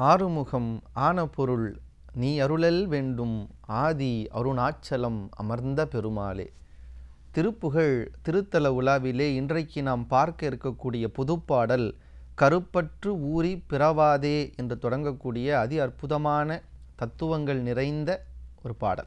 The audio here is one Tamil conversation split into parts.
ஆறுமுகம் ஆன பொருள் நீ அருளல் வேண்டும் ஆதி அருணாச்சலம் அமர்ந்த பெருமாளே திருப்புகழ் திருத்தல உலாவிலே இன்றைக்கு நாம் பார்க்க இருக்கக்கூடிய புதுப்பாடல் கருப்பற்று ஊறி பிறவாதே என்று தொடங்கக்கூடிய அதி அற்புதமான தத்துவங்கள் நிறைந்த ஒரு பாடல்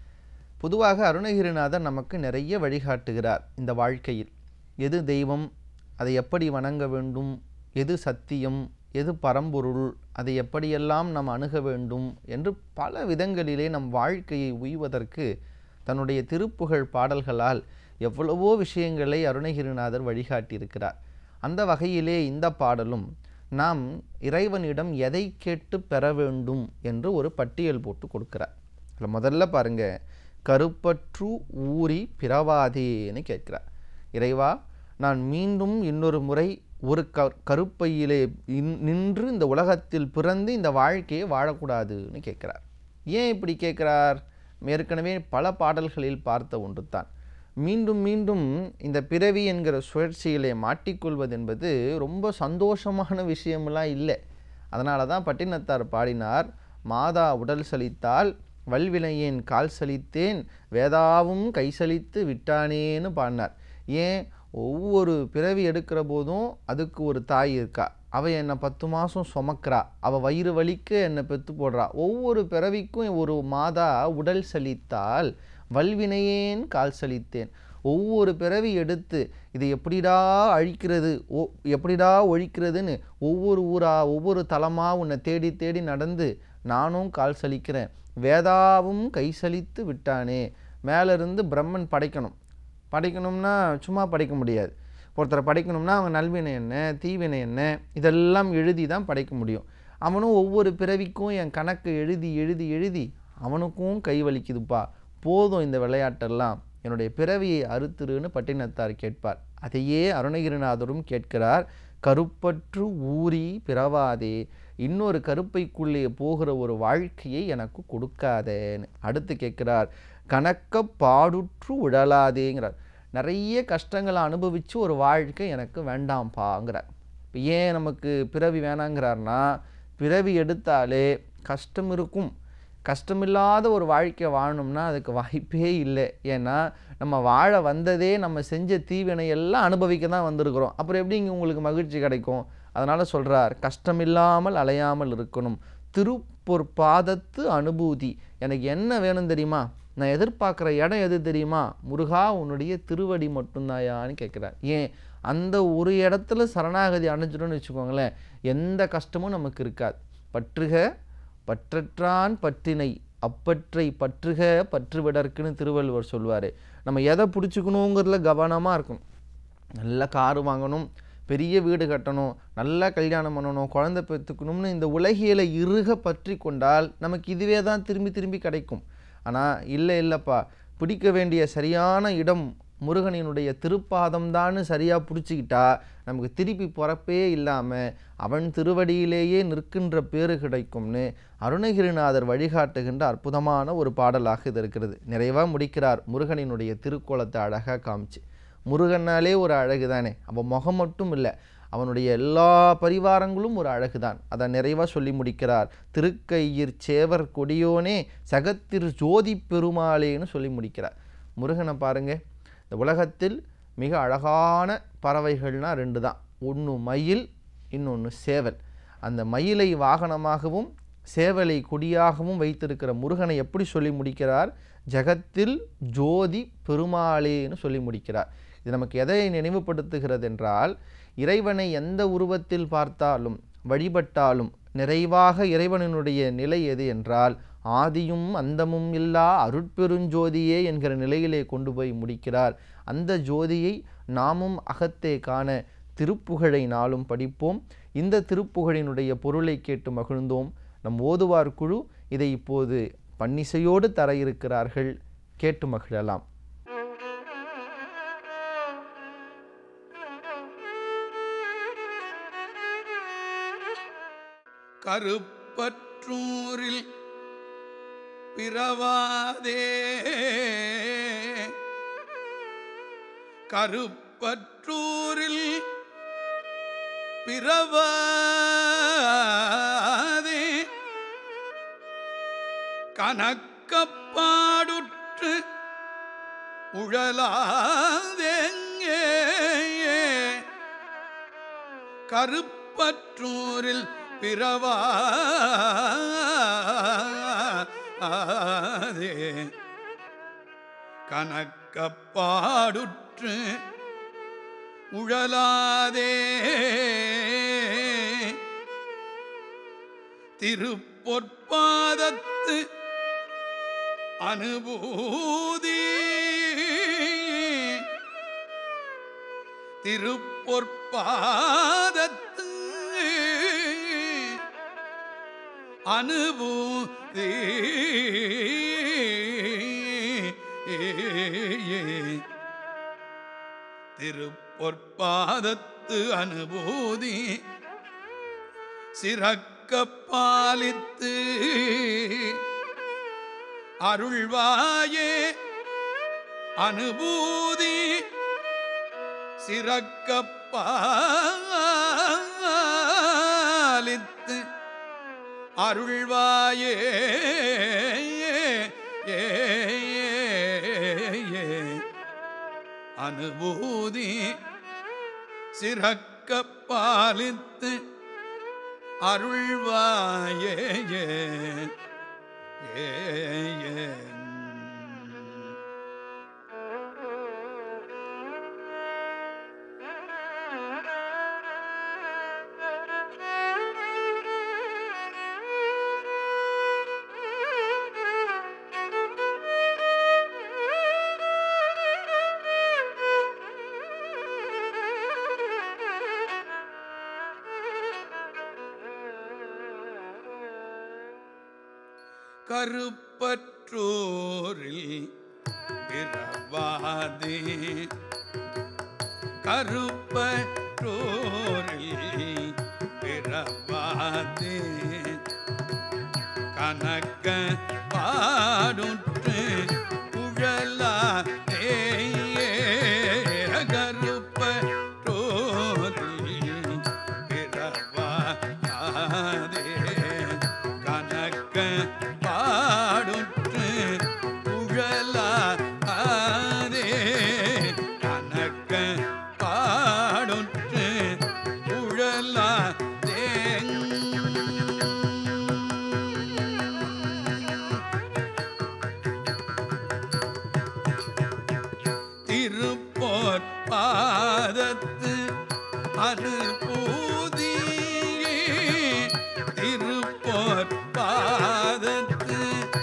பொதுவாக அருணகிரிநாதர் நமக்கு நிறைய வழிகாட்டுகிறார் இந்த வாழ்க்கையில் எது தெய்வம் அதை எப்படி வணங்க வேண்டும் எது சத்தியம் எது பரம்பொருள் அதை எப்படியெல்லாம் நாம் அணுக வேண்டும் என்று பல விதங்களிலே நம் வாழ்க்கையை உய்வதற்கு தன்னுடைய திருப்புகழ் பாடல்களால் எவ்வளவோ விஷயங்களை அருணகிரிநாதர் வழிகாட்டியிருக்கிறார் அந்த வகையிலே இந்த பாடலும் நாம் இறைவனிடம் எதை கேட்டு பெற வேண்டும் என்று ஒரு பட்டியல் போட்டு கொடுக்கிறார் அதில் முதல்ல பாருங்க கருப்பற்று ஊறி பிறவாதேன்னு கேட்கிறார் இறைவா நான் மீண்டும் இன்னொரு முறை ஒரு க கருப்பையிலே இன் நின்று இந்த உலகத்தில் பிறந்து இந்த வாழ்க்கையை வாழக்கூடாதுன்னு கேட்குறார் ஏன் இப்படி கேட்குறார் ஏற்கனவே பல பாடல்களில் பார்த்த ஒன்று தான் மீண்டும் மீண்டும் இந்த பிறவி என்கிற சுழற்சியிலே மாட்டிக்கொள்வது என்பது ரொம்ப சந்தோஷமான விஷயமெல்லாம் இல்லை அதனால தான் பட்டினத்தார் பாடினார் மாதா உடல் சலித்தால் வல்வினையேன் கால் சலித்தேன் வேதாவும் கை சலித்து விட்டானேன்னு பாடினார் ஏன் ஒவ்வொரு பிறவி எடுக்கிற போதும் அதுக்கு ஒரு தாய் இருக்கா அவள் என்னை பத்து மாதம் சுமக்கிறா அவள் வயிறு வலிக்க என்னை பெத்து போடுறா ஒவ்வொரு பிறவிக்கும் ஒரு மாதா உடல் சலித்தால் வல்வினையேன் கால் சலித்தேன் ஒவ்வொரு பிறவி எடுத்து இதை எப்படிடா அழிக்கிறது ஓ எப்படிடா ஒழிக்கிறதுன்னு ஒவ்வொரு ஊரா ஒவ்வொரு தலமாக உன்னை தேடி தேடி நடந்து நானும் கால் சலிக்கிறேன் வேதாவும் கை சலித்து விட்டானே மேலேருந்து பிரம்மன் படைக்கணும் படைக்கணும்னா சும்மா படைக்க முடியாது ஒருத்தரை படைக்கணும்னா அவங்க நல்வினை என்ன தீவினை என்ன இதெல்லாம் எழுதி தான் படைக்க முடியும் அவனும் ஒவ்வொரு பிறவிக்கும் என் கணக்கு எழுதி எழுதி எழுதி அவனுக்கும் கை வலிக்குதுப்பா போதும் இந்த விளையாட்டெல்லாம் என்னுடைய பிறவியை அறுத்துருன்னு பட்டினத்தார் கேட்பார் அதையே அருணகிரிநாதரும் கேட்கிறார் கருப்பற்று ஊறி பிறவாதே இன்னொரு கருப்பைக்குள்ளே போகிற ஒரு வாழ்க்கையை எனக்கு கொடுக்காதேன்னு அடுத்து கேட்கிறார் கணக்க பாடுற்று உழலாதேங்கிறார் நிறைய கஷ்டங்களை அனுபவித்து ஒரு வாழ்க்கை எனக்கு வேண்டாம்ப்பாங்கிறார் இப்போ ஏன் நமக்கு பிறவி வேணாங்கிறார்னா பிறவி எடுத்தாலே கஷ்டம் இருக்கும் கஷ்டமில்லாத ஒரு வாழ்க்கை வாழணும்னா அதுக்கு வாய்ப்பே இல்லை ஏன்னா நம்ம வாழ வந்ததே நம்ம செஞ்ச தீவினை எல்லாம் அனுபவிக்க தான் வந்திருக்கிறோம் அப்புறம் எப்படி இங்கே உங்களுக்கு மகிழ்ச்சி கிடைக்கும் அதனால் சொல்கிறார் கஷ்டமில்லாமல் அலையாமல் இருக்கணும் திருப்பொற்பாதத்து அனுபூதி எனக்கு என்ன வேணும் தெரியுமா நான் எதிர்பார்க்குற இடம் எது தெரியுமா முருகா உன்னுடைய திருவடி மட்டும்தாயான்னு கேட்குறார் ஏன் அந்த ஒரு இடத்துல சரணாகதி அடைஞ்சிடும்னு வச்சுக்கோங்களேன் எந்த கஷ்டமும் நமக்கு இருக்காது பற்றுக பற்றற்றான் பற்றினை அப்பற்றை பற்றுக பற்றுவிடற்குன்னு திருவள்ளுவர் சொல்லுவார் நம்ம எதை பிடிச்சிக்கணுங்கிறதுல கவனமாக இருக்கணும் நல்ல காரு வாங்கணும் பெரிய வீடு கட்டணும் நல்லா கல்யாணம் பண்ணணும் குழந்தை பெற்றுக்கணும்னு இந்த உலகியலை இறுக பற்றி கொண்டால் நமக்கு இதுவே தான் திரும்பி திரும்பி கிடைக்கும் ஆனால் இல்லை இல்லைப்பா பிடிக்க வேண்டிய சரியான இடம் முருகனினுடைய திருப்பாதம் தான் சரியாக பிடிச்சிக்கிட்டா நமக்கு திருப்பி பிறப்பே இல்லாமல் அவன் திருவடியிலேயே நிற்கின்ற பேறு கிடைக்கும்னு அருணகிரிநாதர் வழிகாட்டுகின்ற அற்புதமான ஒரு பாடலாக இது இருக்கிறது நிறைவாக முடிக்கிறார் முருகனினுடைய திருக்கோலத்தை அழகாக காமிச்சு முருகனாலே ஒரு அழகு தானே அவன் முகம் மட்டும் இல்லை அவனுடைய எல்லா பரிவாரங்களும் ஒரு அழகுதான் அதை நிறைவாக சொல்லி முடிக்கிறார் திருக்கையிற் சேவர் கொடியோனே சகத்திரு ஜோதி பெருமாளேன்னு சொல்லி முடிக்கிறார் முருகனை பாருங்க இந்த உலகத்தில் மிக அழகான பறவைகள்னால் ரெண்டு தான் ஒன்று மயில் இன்னொன்று சேவல் அந்த மயிலை வாகனமாகவும் சேவலை கொடியாகவும் வைத்திருக்கிற முருகனை எப்படி சொல்லி முடிக்கிறார் ஜகத்தில் ஜோதி பெருமாளேன்னு சொல்லி முடிக்கிறார் இது நமக்கு எதை நினைவுபடுத்துகிறது என்றால் இறைவனை எந்த உருவத்தில் பார்த்தாலும் வழிபட்டாலும் நிறைவாக இறைவனினுடைய நிலை எது என்றால் ஆதியும் அந்தமும் இல்லா அருட்பெருஞ்சோதியே என்கிற நிலையிலே கொண்டு போய் முடிக்கிறார் அந்த ஜோதியை நாமும் அகத்தே காண திருப்புகழை நாளும் படிப்போம் இந்த திருப்புகழினுடைய பொருளை கேட்டு மகிழ்ந்தோம் நம் ஓதுவார் குழு இதை இப்போது பன்னிசையோடு தர இருக்கிறார்கள் கேட்டு மகிழலாம் கருப்பற்றூரில் பிறவாதே கருப்பற்றூரில் பிறவாதே கனக்கப்பாடுற்று உழலாதெங்கே கருப்பற்றூரில் பிறவாதே கனக்கப்பாடுற்று உழலாதே திருப்பொற்பாதத்து அனுபூதி திருப்பொற்பாதத்து அனுபூதி திருப்பொற்பாதத்து அனுபூதி சிறக்க பாலித்து அருள்வாயே அனுபூதி சிறக்க பாலித்து அருள்வாயே ஏ அனுபூதி சிறக்க பாலித்து அருள்வாயே ஏ ஏ ஏ கருப்பற்றோரில் பிறவாதே கருப்பற்றோரில் பிறவாதே கனக்க பாடுற்று குழலாதே கருப்பற்றோரில் பிறவாதே கனக்க பாடுற்று குழலாதே கனக்க பாடுற்று குழலாதே திருப்போர் பாதத்து அனுபூதி திருப்போர் பாதத்து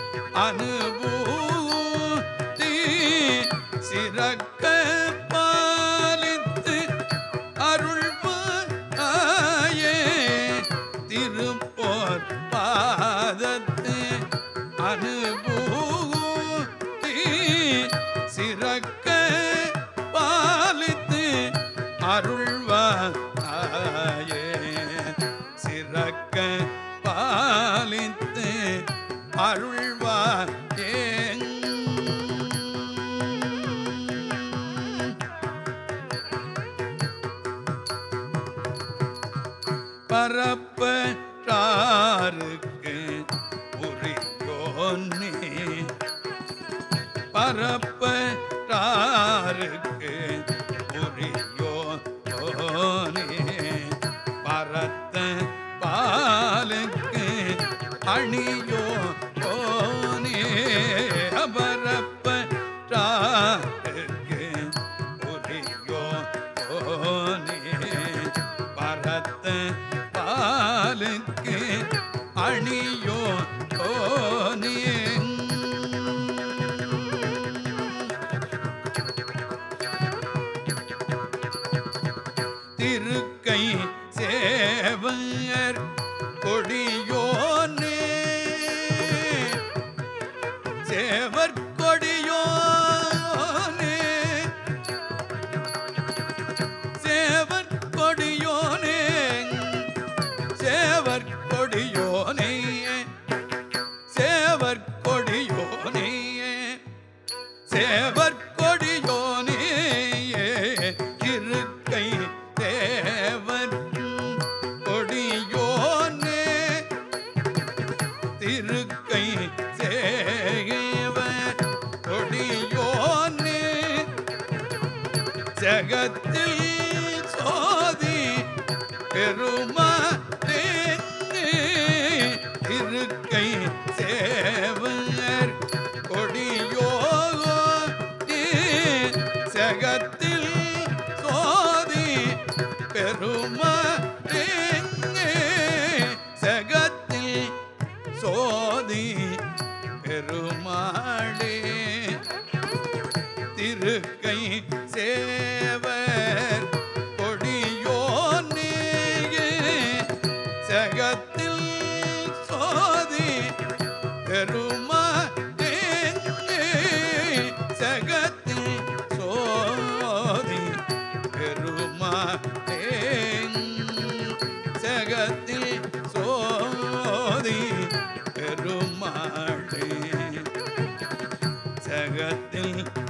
அனுபூதி சிறக்க பாலித்து அருள்வாயே திருப்போர் பாதத்து அனுபூதி சிறக்க பாலித்து அருள்வாயே சிறக்க பாலித்து அருள்வாயே பரப்பற்றாருக்கு உரியோனே பரப்பற்றாருக்கு உரியோனே பரத்த பாலுக்கு அணியோ ஓனே பரப்பற்றாருக்கு உரியோ ஓனே பரத்த பாலுக்கு அணி ஜகத்தில் சோதி பெருமாளே இருக்கை சேவர் கொடியோ ஜகத்தில் சோதி பெருமாளே ஜகத்தில் சோதி பெருமாளே திருக்கை சேவர் கொடியோனே ஜகத்தில் சோதி பெருமாளே ஜகத்தில் சோதி பெருமாளே ஜகத்தில் சோதி பெருமாளே ஜகத்தில்